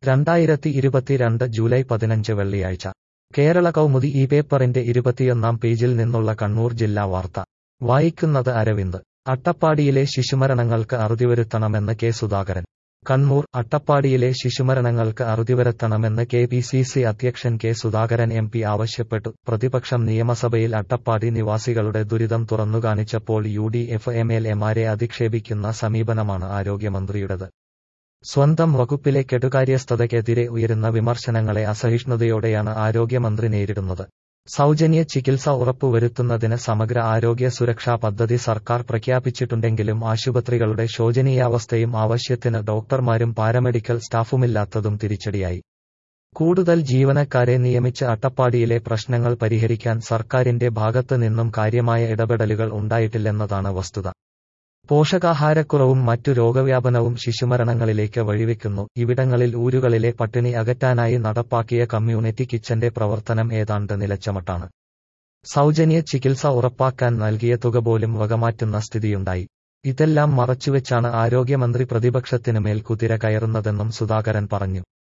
രണ്ടായിരത്തി ഇരുപത്തിരണ്ട് ജൂലൈ പതിനഞ്ച് വെള്ളിയാഴ്ച കേരള കൗമുദി ഈ പേപ്പറിന്റെ ഇരുപത്തിയൊന്നാം പേജിൽ നിന്നുള്ള കണ്ണൂർ ജില്ലാ വാർത്ത വായിക്കുന്നത് അരവിന്ദ് അട്ടപ്പാടിയിലെ ശിശുമരണങ്ങൾക്ക് അറുതിവരുത്തണമെന്ന് കെ സുധാകരൻ കണ്ണൂർ അട്ടപ്പാടിയിലെ ശിശുമരണങ്ങൾക്ക് അറുതിവരുത്തണമെന്ന് കെ പി സി സി അധ്യക്ഷൻ കെ സുധാകരൻ എം പി ആവശ്യപ്പെട്ടു പ്രതിപക്ഷം നിയമസഭയിൽ അട്ടപ്പാടി നിവാസികളുടെ ദുരിതം തുറന്നുകാണിച്ചപ്പോൾ യു ഡി എഫ് എം എൽ എമാരെ അധിക്ഷേപിക്കുന്ന സമീപനമാണ് ആരോഗ്യമന്ത്രിയുടേത് സ്വന്തം വകുപ്പിലെ കെടുകാര്യസ്ഥതയ്ക്കെതിരെ ഉയരുന്ന വിമർശനങ്ങളെ അസഹിഷ്ണുതയോടെയാണ് ആരോഗ്യമന്ത്രി നേരിടുന്നത് സൗജന്യ ചികിത്സ ഉറപ്പുവരുത്തുന്നതിന് സമഗ്ര ആരോഗ്യ സുരക്ഷാ പദ്ധതി സർക്കാർ പ്രഖ്യാപിച്ചിട്ടുണ്ടെങ്കിലും ആശുപത്രികളുടെ ശോചനീയാവസ്ഥയും ആവശ്യത്തിന് ഡോക്ടർമാരും പാരാമെഡിക്കൽ സ്റ്റാഫുമില്ലാത്തതും തിരിച്ചടിയായി കൂടുതൽ ജീവനക്കാരെ നിയമിച്ച് അട്ടപ്പാടിയിലെ പ്രശ്നങ്ങൾ പരിഹരിക്കാൻ സർക്കാരിന്റെ ഭാഗത്ത് നിന്നും കാര്യമായ ഇടപെടലുകൾ ഉണ്ടായിട്ടില്ലെന്നതാണ് വസ്തുത പോഷകാഹാരക്കുറവും മറ്റു രോഗവ്യാപനവും ശിശുമരണങ്ങളിലേക്ക് വഴിവെക്കുന്നു ഇവിടങ്ങളിൽ ഊരുകളിലെ പട്ടിണി അകറ്റാനായി നടപ്പാക്കിയ കമ്മ്യൂണിറ്റി കിച്ചന്റെ പ്രവർത്തനം ഏതാണ്ട് നിലച്ചമട്ടാണ് സൗജന്യ ചികിത്സ ഉറപ്പാക്കാൻ നൽകിയ തുക പോലും വകമാറ്റുന്ന സ്ഥിതിയുണ്ടായി ഇതെല്ലാം മറച്ചുവെച്ചാണ് ആരോഗ്യമന്ത്രി പ്രതിപക്ഷത്തിനുമേൽ കുതിര കയറുന്നതെന്നും സുധാകരൻ പറഞ്ഞു